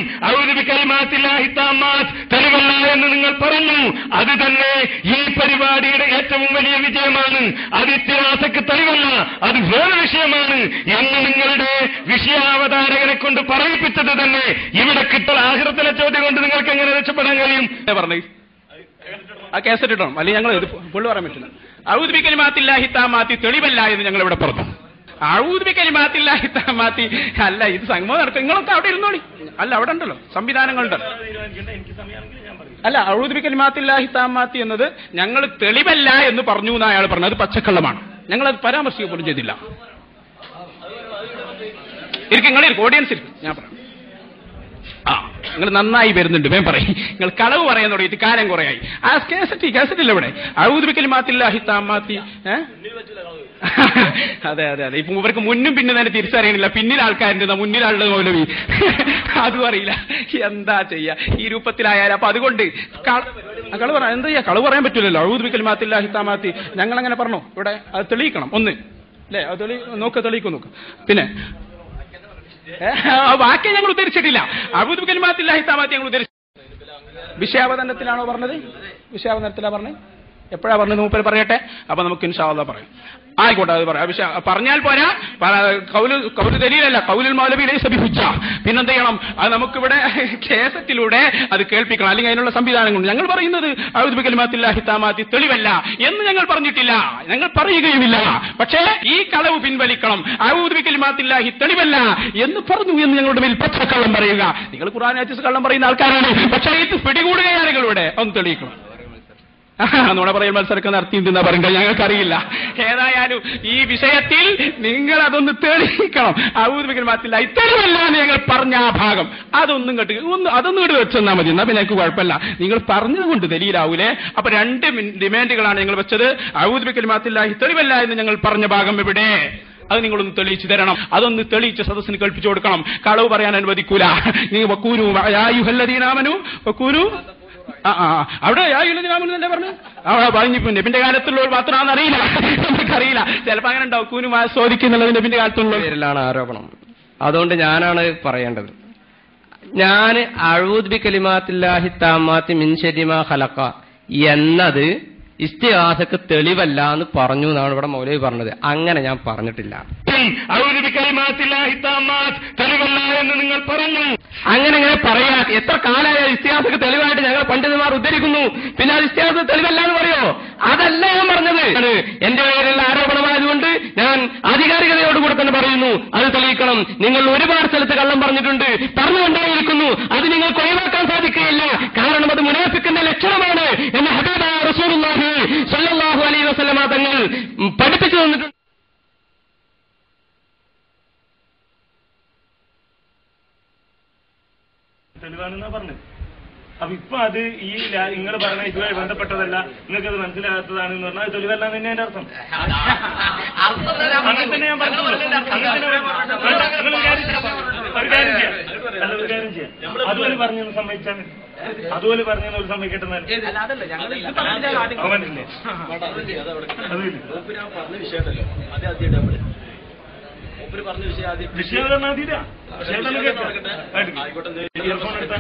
തെളിവല്ല എന്ന് നിങ്ങൾ പറഞ്ഞു അത് തന്നെ ഈ പരിപാടിയുടെ ഏറ്റവും വലിയ വിജയമാണ് അത് ഇത്തിഹാസക്ക് തെളിവല്ല അത് വേറെ വിഷയമാണ് എന്ന് നിങ്ങളുടെ വിഷയാവതാരകനെ കൊണ്ട് പറയിപ്പിച്ചത് തന്നെ ഇവിടെ കിട്ടൽ ആഹൃത്തിലെ ചോദ്യം കൊണ്ട് നിങ്ങൾക്ക് എങ്ങനെ രക്ഷപ്പെടാൻ കഴിയും പറഞ്ഞു ആ കേസറ്റ് ഇടണം അല്ലെങ്കിൽ ഞങ്ങൾ ഇത് പുള്ളി പറയാൻ പറ്റില്ല ഔദ്ബിക്കൽ മാത്തില്ലാഹി താമാത്തി തെളിവല്ല എന്ന് ഞങ്ങൾ ഇവിടെ പറഞ്ഞു ഔദ്ബിക്കൽ മാത്തില്ലാഹി താമാത്തി അല്ല ഇത് സംഗമം നടക്കും നിങ്ങളൊക്കെ അവിടെ ഇരുന്നോളി അല്ല അവിടെ ഉണ്ടല്ലോ സംവിധാനങ്ങളുണ്ട് അല്ല ഔദ്ബിക്കൽ മാത്തില്ലാഹി താമാത്തി എന്നത് ഞങ്ങൾ തെളിവല്ല എന്ന് പറഞ്ഞു എന്ന് അയാൾ പറഞ്ഞു അത് പച്ചക്കള്ളമാണ് ഞങ്ങൾ അത് പരാമർശിക്കുക പോലും ചെയ്തില്ല ഇരിക്കും നിങ്ങൾ ഓഡിയൻസ് ഇരിക്കും ഞാൻ പറയാം ആ നിങ്ങൾ നന്നായി വരുന്നുണ്ട് വേം പറയും നിങ്ങൾ കളവ് പറയാൻ തുടങ്ങിയിട്ട് കാലം കുറയായി ആ കേസറ്റ് കേസറ്റില്ല ഇവിടെ ഔദ്ബിക്കൽ മാത്തില്ല ഹിത്താമാത്തി ഏ അതെ അതെ അതെ ഇപ്പൊ ഇവർക്ക് മുന്നും പിന്നെ തന്നെ തിരിച്ചറിയണില്ല പിന്നിൽ ആൾക്കാരുണ്ട് മുന്നിൽ ആളുടെ മൗലവി അതും അറിയില്ല എന്താ ചെയ്യാ ഈ രൂപത്തിലായാലും അപ്പൊ അതുകൊണ്ട് കള- ആ, കളവ് പറയാം എന്താ ചെയ്യാ കളവ് പറയാൻ പറ്റില്ലല്ലോ ഔദ്ബിക്കൽ മാത്തില്ല ഹിത്താമാത്തി ഞങ്ങൾ അങ്ങനെ പറഞ്ഞു ഇവിടെ അത് തെളിയിക്കണം ഒന്ന് അല്ലേ അത് തെളി നോക്ക് തെളിയിക്കും നോക്ക് പിന്നെ ഏ, ആ വാക്യം ഞങ്ങൾ ഉദ്ധരിച്ചിട്ടില്ല അബൂദ് കലിമാത്തില്ല ഹിത്താമാത്തി ഞങ്ങൾ ഉദ്ധരിച്ചു വിഷയാവതരണത്തിലാണോ പറഞ്ഞത് വിഷയാവതരണത്തിലാ പറഞ്ഞത് എപ്പോഴാ പറഞ്ഞത് മൂപ്പര് പറയട്ടെ അപ്പൊ നമുക്ക് ഇൻഷാല്ല പറയാം ആയിക്കോട്ടെ അത് പറയാം വിഷയ പറഞ്ഞാൽ പോരാ പ- കൗല് കൗല് ദലീലല്ല കൗലുൽ മൗലവിയിലെ സബിഹുച്ച പിന്നെന്ത് ചെയ്യണം അത് നമുക്കിവിടെ കേസറ്റിലൂടെ അത് കേൾപ്പിക്കണം അല്ലെങ്കിൽ അതിനുള്ള സംവിധാനങ്ങളുണ്ട് ഞങ്ങൾ പറയുന്നത് ഔദ്ബിക്കലിമാത്തില്ല ഹിത്താമാത്തി തെളിവല്ല എന്ന് ഞങ്ങൾ പറഞ്ഞിട്ടില്ല ഞങ്ങൾ പറയുകയുമില്ല പക്ഷേ ഈ കളവ് പിൻവലിക്കണം ഔദ്ബിക്കലിമാത്തില്ല തെളിവല്ല എന്ന് പറഞ്ഞു എന്ന് ഞങ്ങളുടെ മേൽ പച്ചക്കള്ളം പറയുക നിങ്ങൾ ഖുറാൻ ഹദീസ് കള്ളം പറയുന്ന ആൾക്കാരാണ് പക്ഷേ ഇത് പിടികൂടുകയാണ് നിങ്ങളിവിടെ ഒന്ന് തെളിയിക്കണം നുണ പറയൽ മത്സരമൊക്കെ നടത്തിയിട്ടുണ്ടെന്നാ പറയണ്ട ഞങ്ങൾക്കറിയില്ല ഏതായാലും ഈ വിഷയത്തിൽ നിങ്ങൾ അതൊന്ന് തെളിയിക്കണം ഔദ്യോഗിക മാറ്റില്ല ഇത്തരമല്ല എന്ന് ഞങ്ങൾ പറഞ്ഞ ആ ഭാഗം അതൊന്നും കേട്ട് ഒന്ന് അതൊന്നും ഇങ്ങോട്ട് വെച്ചെന്നാ മതി എന്നാ പിന്നെ എനിക്ക് കുഴപ്പമില്ല നിങ്ങൾ പറഞ്ഞതുകൊണ്ട് ദലീലാവൂലേ അപ്പൊ രണ്ട് മിൻ- ഡിമാൻഡുകളാണ് ഞങ്ങൾ വെച്ചത് ഔദ്യോഗിക മാറ്റില്ല തെളിവല്ല എന്ന് ഞങ്ങൾ പറഞ്ഞ ഭാഗം ഇവിടെ അത് നിങ്ങളൊന്ന് തെളിയിച്ചു തരണം അതൊന്ന് തെളിയിച്ച് സദസ്സിന് കേൾപ്പിച്ചു കൊടുക്കണം കളവ് പറയാൻ അനുവദിക്കൂല നിങ്ങൾ വക്കൂരു യായുഹല്ലദീനാമനു വക്കൂരു ആ ആ ആ. അവിടെ യായുഹല്ലദീനാമനു തന്നെ പറഞ്ഞു അവിടെ പറഞ്ഞു പിന്നെ നബിന്റെ കാലത്തുള്ളവർ മാത്രമാണെന്ന് അറിയില്ല നമുക്കറിയില്ല ചിലപ്പോ അങ്ങനെ ഉണ്ടാവും കൂനു ആസ്വദിക്കുന്നുള്ളത് നബിന്റെ കാലത്തുള്ള പേരിലാണ് ആരോപണം അതുകൊണ്ട് ഞാനാണ് പറയേണ്ടത് ഞാൻ അഴൂദ് ബി കലിമാത്തില്ലാഹി താമാത്തി മിൻ ശരിമാ ഖലഖ എന്നത് ഇസ്തിഹാസക്ക് തെളിവല്ല എന്ന് പറഞ്ഞു എന്നാണ് ഇവിടെ മൗലവി പറഞ്ഞത് അങ്ങനെ ഞാൻ പറഞ്ഞിട്ടില്ല തെളിവല്ല എന്ന് നിങ്ങൾ പറഞ്ഞു അങ്ങനെ അങ്ങനെ പറയാ എത്ര കാലമായ ഇസ്തിഹാസക്ക് തെളിവായിട്ട് ഞങ്ങൾ പണ്ഡിതന്മാർ ഉദ്ധരിക്കുന്നു പിന്നെ അത് ഇസ്തിഹാസ തെളിവല്ല എന്ന് പറയോ അതല്ല ഞാൻ പറഞ്ഞത് ആണ്. എന്റെ പേരിലുള്ള ആരോപണമായതുകൊണ്ട് ഞാൻ ആധികാരികതയോടുകൂടെ തന്നെ പറയുന്നു അത് തെളിയിക്കണം നിങ്ങൾ ഒരുപാട് സ്ഥലത്ത് കള്ളം പറഞ്ഞിട്ടുണ്ട് പറഞ്ഞുകൊണ്ടേയിരിക്കുന്നു അത് നിങ്ങൾക്ക് ഒഴിവാക്കാൻ സാധിക്കുകയില്ല കാരണം അത് മുനാഫിക്കുന്ന ലക്ഷണമാണ് എന്ന് ഹബീബായ റസൂലുള്ളാഹി സ്വല്ലല്ലാഹു അലൈഹി വസല്ലമ തങ്ങൾ ഉം, പഠിപ്പിച്ചു തന്നിട്ടുണ്ട് തെളിവാണെന്നാ പറഞ്ഞത് അപ്പൊ ഇപ്പൊ അത് ഈ നിങ്ങൾ പറഞ്ഞ ഇതുമായി ബന്ധപ്പെട്ടതല്ല നിങ്ങൾക്ക് അത് മനസ്സിലാകാത്തതാണെന്ന് പറഞ്ഞാൽ അത് തെളിവല്ല എന്ന് തന്നെ എന്റെ അർത്ഥം അങ്ങനെ തന്നെ ഞാൻ പറഞ്ഞുള്ളൂ അങ്ങനെ തന്നെ വേണ്ട, നിങ്ങൾ ഒരു കാര്യം ചെയ്യാം. ഒരു കാര്യം ചെയ്യാം അല്ല ഒരു കാര്യം ചെയ്യാം അതുപോലെ പറഞ്ഞെന്ന് സമ്മതിച്ചാൽ മതി. അതുപോലെ പറഞ്ഞെന്ന് ഒരു സമ്മതിക്കട്ടെ എന്നാൽ. അവൻ മനസ്സിലായി അതുമില്ല വിഷയം പറഞ്ഞാൽ മതിയില്ല വിഷയം തന്നെ കേട്ടോ ഇയർഫോൺ എടുത്താ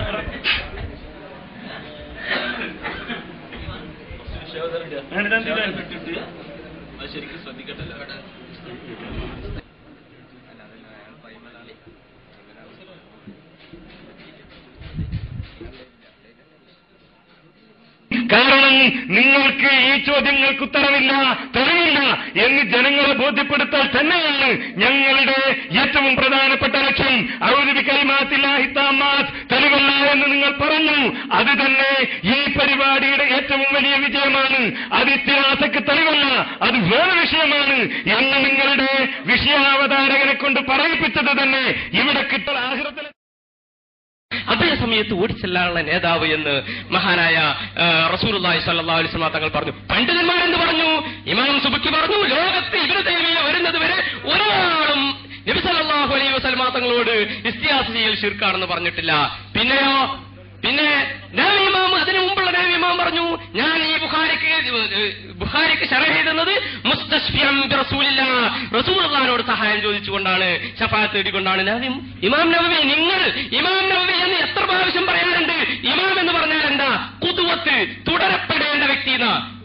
അങ്ങനെ എന്തിനാണ് കാരണം നിങ്ങൾക്ക് ഈ ചോദ്യങ്ങൾക്ക് ഉത്തരവില്ല തെളിവില്ല എന്ന് ജനങ്ങളെ ബോധ്യപ്പെടുത്താൻ തന്നെയാണ് ഞങ്ങളുടെ ഏറ്റവും പ്രധാനപ്പെട്ട ലക്ഷ്യം ഔദ്യോഗികമാത്തില്ലാഹിത്താമാസ് തെളിവല്ല എന്ന് നിങ്ങൾ പറഞ്ഞു അത് തന്നെ ഈ പരിപാടിയുടെ ഏറ്റവും വലിയ വിജയമാണ് അത് ഇത്തിഹാസക്ക് തെളിവല്ല അത് വേറെ വിഷയമാണ് എന്ന് നിങ്ങളുടെ വിഷയാവതാരകനെ കൊണ്ട് പറയിപ്പിച്ചത് തന്നെ ഇവിടെ കിട്ടൽ ആഹൃതത്തിലെ അതേ സമയത്ത് ഓടിച്ചെല്ലാനുള്ള നേതാവ് എന്ന് മഹാനായ ആ, റസൂലുള്ളാഹി സ്വല്ലല്ലാഹു അലൈഹി വസല്ലം തങ്ങൾ പറഞ്ഞു പണ്ഡിതന്മാരെന്ത് പറഞ്ഞു ഇമാം സുബുക്കി പറഞ്ഞു ലോകത്ത് ഇബ്നു തൈമിയ വരുന്നത് വരെ ഒരാളും നബി സല്ലല്ലാഹു അലൈഹി വസല്ലം തങ്ങളോട് ഇസ്തിയാസ് ചെയ്യൽ ശിർക്കാണെന്ന് പറഞ്ഞിട്ടില്ല പിന്നെയോ പിന്നെ നബി ഇമാം അതിനു മുമ്പുള്ള നബി ഇമാം പറഞ്ഞു ഞാൻ ഈ ബുഖാരിക്ക് ഏഹ്, ബുഖാരിക്ക് ഷറഹ് എഴുതുന്നത് മുസ്തശ്ഫിയം ബി റസൂലില്ലാ റസൂലുള്ളാഹിനോട് സഹായം ചോദിച്ചുകൊണ്ടാണ് ഷഫാത്ത് തേടിക്കൊണ്ടാണ് നബി ഇമാം നബവി നിങ്ങൾ ഇമാം നബവി എന്ന് എത്ര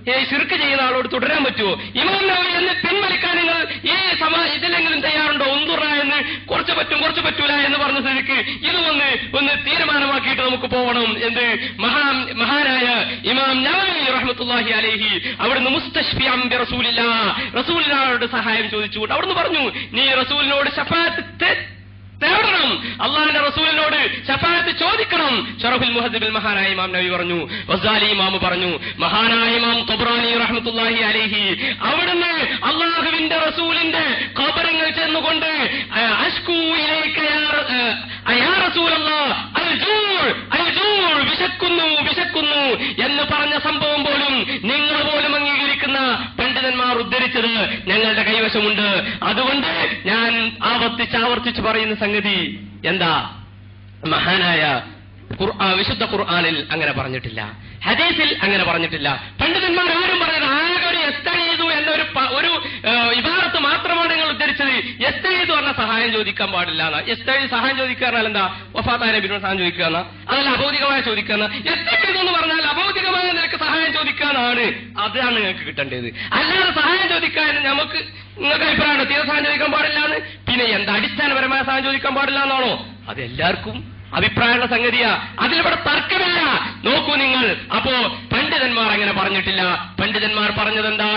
ഈ ശിർക്ക് ചെയ്യുന്ന ആളോട് തുടരാൻ പറ്റുമോ ഇമാം നവവി എന്ന് പിൻവലിക്കാൻ നിങ്ങൾ ഈ സമാ ഇതിലെങ്കിലും തയ്യാറുണ്ടോ ഒന്നുറ എന്ന് കുറച്ച് പറ്റും കുറച്ച് പറ്റൂല എന്ന് പറഞ്ഞ സ്ഥിതിക്ക് ഇത് ഒന്ന് ഒന്ന് തീരുമാനമാക്കിയിട്ട് നമുക്ക് പോകണം എന്ത് മഹാ മഹാനായ ഇമാം നവവി റഹ്മത്തുള്ളാഹി അലൈഹി അവിടുന്ന് മുസ്തഷ്ഫിയം ബി റസൂലില്ല റസൂലിനോട് സഹായം ചോദിച്ചുകൊണ്ട് അവിടുന്ന് പറഞ്ഞു നീ റസൂലിനോട് ശഫാത്ത് തേടണം അള്ളാഹിന്റെ റസൂലിനോട് ശഫാത്ത് ചോദിക്കണം ഷറഫുൽ മുഹദ്ദിബിൽ മഹാനായ ഇമാം നബി പറഞ്ഞു വസാലി ഇമാം പറഞ്ഞു മഹാനായ ഇമാം തൊബ്രാനി റഹ്മത്തുള്ളാഹി അലൈഹി അവിടുന്ന് അള്ളാഹുവിന്റെ റസൂലിന്റെ ഖബറങ്ങൾ ചെന്നുകൊണ്ട് ആ, അശ്കൂ ഇലൈക യാ റ- ആ, യാ റസൂലല്ലാഹ് അൽ ജൂൾ അൽ ജൂൾ വിശക്കുന്നു വിശക്കുന്നു എന്ന് പറഞ്ഞ സംഭവം പോലും നിങ്ങൾ പോലും അംഗീകരിക്കുന്ന പണ്ഡിതന്മാർ ഉദ്ധരിച്ചത് ഞങ്ങളുടെ കൈവശമുണ്ട് അതുകൊണ്ട് ഞാൻ ആവർത്തിച്ച് ആവർത്തിച്ച് പറയുന്ന സംഗതി എന്താ മഹാനായ ഖുർആ വിശുദ്ധ ഖുർആാനിൽ അങ്ങനെ പറഞ്ഞിട്ടില്ല ഹദീസിൽ അങ്ങനെ പറഞ്ഞിട്ടില്ല പണ്ഡിതന്മാർ ആരും പറഞ്ഞത് ആകെ ഒരു എസ്തീതു എന്നൊരു പ- ഒരു വിഭാഗത്ത് മാത്രമാണ് നിങ്ങൾ ഉദ്ധരിച്ചത് എസ്തീതു പറഞ്ഞ സഹായം ചോദിക്കാൻ പാടില്ല എന്നാ എസ്തീ സഹായം ചോദിക്കുക പറഞ്ഞാൽ എന്താ വഫാത്തായ നബിനോട് സഹായം ചോദിക്കുക എന്നാ അതല്ല അഭൗതികമായ ചോദിക്കുക എന്നാ എസ്തീതു എന്ന് പറഞ്ഞാൽ അഭൗതികമായ നിനക്ക് സഹായം ചോദിക്കാനാണ് അതാണ് നിങ്ങൾക്ക് കിട്ടേണ്ടത് അല്ലാതെ സഹായം ചോദിക്കാൻ നമുക്ക് നിങ്ങൾക്ക് അഭിപ്രായമാണ് തീരെ സഹായം ചോദിക്കാൻ പാടില്ല എന്ന് പിന്നെ എന്താ അടിസ്ഥാനപരമായ സഹായം ചോദിക്കാൻ പാടില്ല എന്നാണോ അത് എല്ലാവർക്കും അഭിപ്രായമുള്ള സംഗതിയാ അതിലിവിടെ തർക്കമില്ല നോക്കൂ നിങ്ങൾ അപ്പോ പണ്ഡിതന്മാർ അങ്ങനെ പറഞ്ഞിട്ടില്ല പണ്ഡിതന്മാർ പറഞ്ഞതെന്താ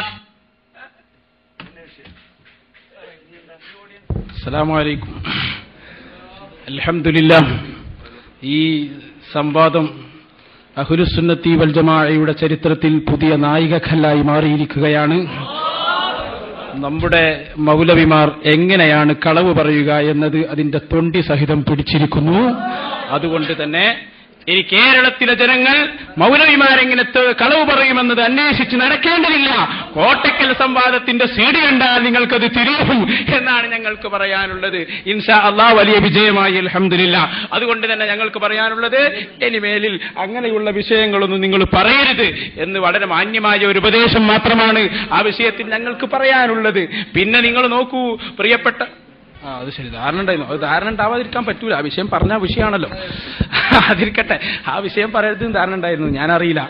അസ്സലാമലൈക്കും അൽഹംദുലില്ലാ ഈ സംവാദം അഹുലുസുന്നത്തി വൽ ജമാഅയുടെ ചരിത്രത്തിൽ പുതിയ നായികക്കല്ലായി മാറിയിരിക്കുകയാണ് നമ്മുടെ മൗലവിമാർ എങ്ങനെയാണ് കളവ് പറയുക എന്നത് അതിന്റെ തൊണ്ടി സഹിതം പിടിച്ചിരിക്കുന്നു അതുകൊണ്ട് തന്നെ ഇനി കേരളത്തിലെ ജനങ്ങൾ മൗലവിമാരെങ്ങനെ ത- കളവ് പറയുമെന്നത് അന്വേഷിച്ച് നടക്കേണ്ടതില്ല കോട്ടക്കൽ സംവാദത്തിന്റെ സീഡി കണ്ടാൽ നിങ്ങൾക്കത് തിരിയും എന്നാണ് ഞങ്ങൾക്ക് പറയാനുള്ളത് ഇൻഷാ അള്ളാ വലിയ വിജയമായി അൽഹംദുലില്ല അതുകൊണ്ട് തന്നെ ഞങ്ങൾക്ക് പറയാനുള്ളത് ഇനിമേലിൽ അങ്ങനെയുള്ള വിഷയങ്ങളൊന്നും നിങ്ങൾ പറയരുത് എന്ന് വളരെ മാന്യമായ ഒരു ഉപദേശം മാത്രമാണ് ആ വിഷയത്തിൽ ഞങ്ങൾക്ക് പറയാനുള്ളത് പിന്നെ നിങ്ങൾ നോക്കൂ പ്രിയപ്പെട്ട ആ അത് ശരി ധാരണ ഉണ്ടായിരുന്നു അത് ധാരണ ഉണ്ടാവാതിരിക്കാൻ പറ്റൂല ആ വിഷയം പറഞ്ഞ ആ വിഷയമാണല്ലോ അതിരിക്കട്ടെ ആ വിഷയം പറയരുത് ധാരണ ഉണ്ടായിരുന്നു ഞാൻ അറിയില്ല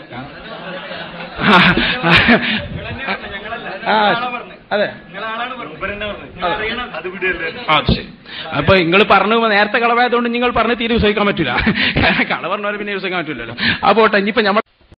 ആ അതെ ആ അത് ശരി അപ്പൊ നിങ്ങൾ പറഞ്ഞു നേരത്തെ കളവായതുകൊണ്ട് നിങ്ങൾ പറഞ്ഞ് തീരെ വിശ്വസിക്കാൻ പറ്റൂല കള പറഞ്ഞവരെ പിന്നെ വിശ്വസിക്കാൻ പറ്റൂലല്ലോ അപ്പോട്ടെ ഇനിയിപ്പോ നമ്മൾ